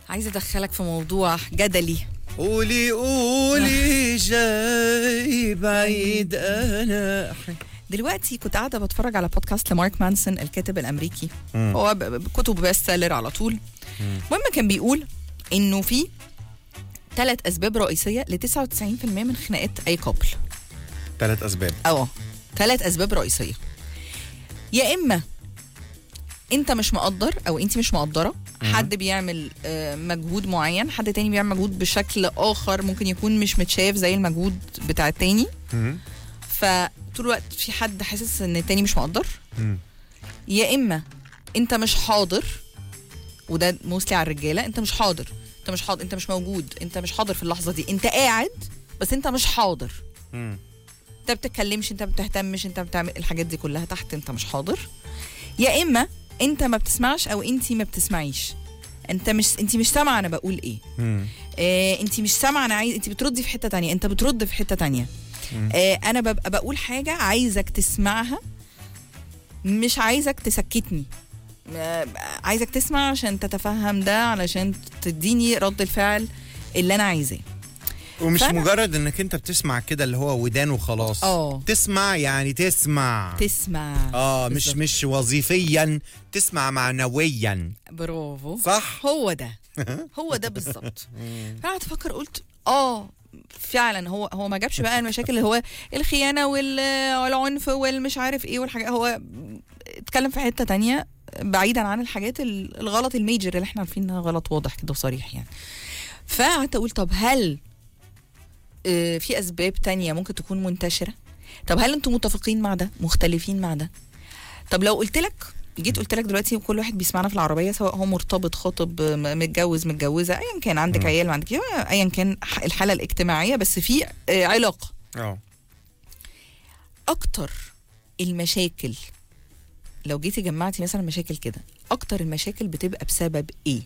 عايزه ادخلك في موضوع جدلي قولي قولي جاي بعيد انا دلوقتي كنت قاعده بتفرج على بودكاست لمارك مانسون الكاتب الامريكي مم. هو ب- ب- كتب بيست سيلر على طول المهم كان بيقول انه في ثلاث اسباب رئيسيه ل 99% من خناقات اي كابل ثلاث اسباب اه ثلاث اسباب رئيسيه يا اما انت مش مقدر او انت مش مقدره حد بيعمل آه، مجهود معين حد تاني بيعمل مجهود بشكل اخر ممكن يكون مش متشاف زي المجهود بتاع التاني مم. فطول الوقت في حد حاسس ان التاني مش مقدر مم. يا اما انت مش حاضر وده موسلي على الرجاله انت مش حاضر انت مش حاضر انت مش موجود انت مش حاضر في اللحظه دي انت قاعد بس انت مش حاضر مم. انت بتتكلمش انت بتهتمش انت بتعمل الحاجات دي كلها تحت انت مش حاضر يا اما انت ما بتسمعش او انت ما بتسمعيش انت مش انت مش سامعه انا بقول ايه مم. آه انت مش سامعه انا عايز انت بتردي في حته تانية انت بترد في حته تانية آه انا ببقى بقول حاجه عايزك تسمعها مش عايزك تسكتني آه عايزك تسمع عشان تتفهم ده علشان تديني رد الفعل اللي انا عايزاه ومش فأنا- مجرد انك انت بتسمع كده اللي هو ودان وخلاص اه. تسمع يعني تسمع تسمع اه مش بالظبط. مش وظيفيا تسمع معنويا برافو صح هو ده هو ده بالظبط فقعدت افكر قلت اه فعلا هو هو ما جابش بقى المشاكل اللي هو الخيانه وال- والعنف والمش عارف ايه والحاجات هو اتكلم في حته تانية بعيدا عن الحاجات ال- الغلط الميجر اللي احنا عارفين انها غلط واضح كده وصريح يعني فقعدت اقول طب هل آه، في اسباب تانية ممكن تكون منتشره طب هل انتم متفقين مع ده مختلفين مع ده طب لو قلت لك جيت قلت لك دلوقتي كل واحد بيسمعنا في العربيه سواء هو مرتبط خاطب م- متجوز متجوزه ايا كان عندك عيال ما عندك ايا كان ح- الحاله الاجتماعيه بس في آه، علاقه اه اكتر المشاكل لو جيتي جمعتي مثلا مشاكل كده اكتر المشاكل بتبقى بسبب ايه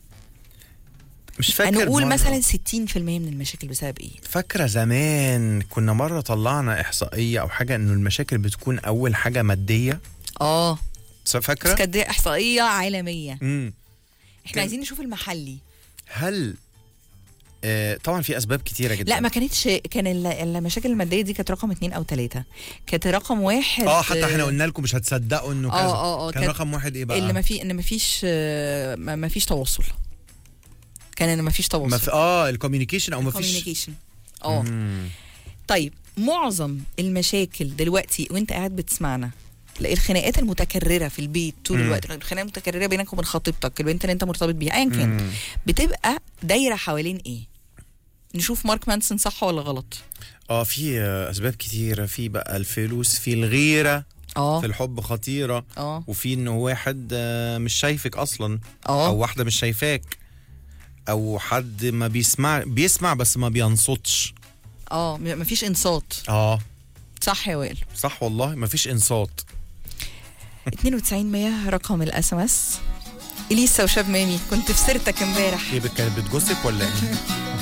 مش فاكر هنقول مرة- مثلا 60% من المشاكل بسبب ايه فاكرة زمان كنا مرة طلعنا إحصائية أو حاجة إنه المشاكل بتكون أول حاجة مادية اه س- بس فاكرة؟ كانت دي احصائيه عالميه مم. احنا كان- عايزين نشوف المحلي هل آه طبعا في أسباب كتيرة جدا لا ما كانتش كان ال- المشاكل الماديه دي كانت رقم اتنين او تلاته كانت رقم واحد اه حتى احنا قلنا لكم مش هتصدقوا انه آه، كذا آه، آه، كان كانت- رقم واحد ايه بقى؟ اللي ما في ان ما فيش آه، ما ما فيش تواصل كان ان ما فيش ما تواصل في اه الكوميونيكيشن او ما فيش كوميونيكيشن اه مم. طيب معظم المشاكل دلوقتي وانت قاعد بتسمعنا لا، الخناقات المتكرره في البيت طول مم. الوقت الخناقه المتكرره بينك وبين خطيبتك البنت اللي انت مرتبط بيها ايا كان مم. بتبقى دايره حوالين ايه نشوف مارك مانسون صح ولا غلط اه في آه، اسباب كتيرة في بقى الفلوس في الغيرة اه في الحب خطيرة اه وفي انه واحد آه، مش شايفك اصلا او اه واحدة مش شايفاك او حد ما بيسمع بيسمع بس ما بينصتش اه م- مفيش انصات اه صح يا وائل صح والله ما فيش انصات 92 100 رقم الاس ام اس اليسا وشاب مامي كنت في سيرتك امبارح ايه كانت بتجوزك ولا ايه؟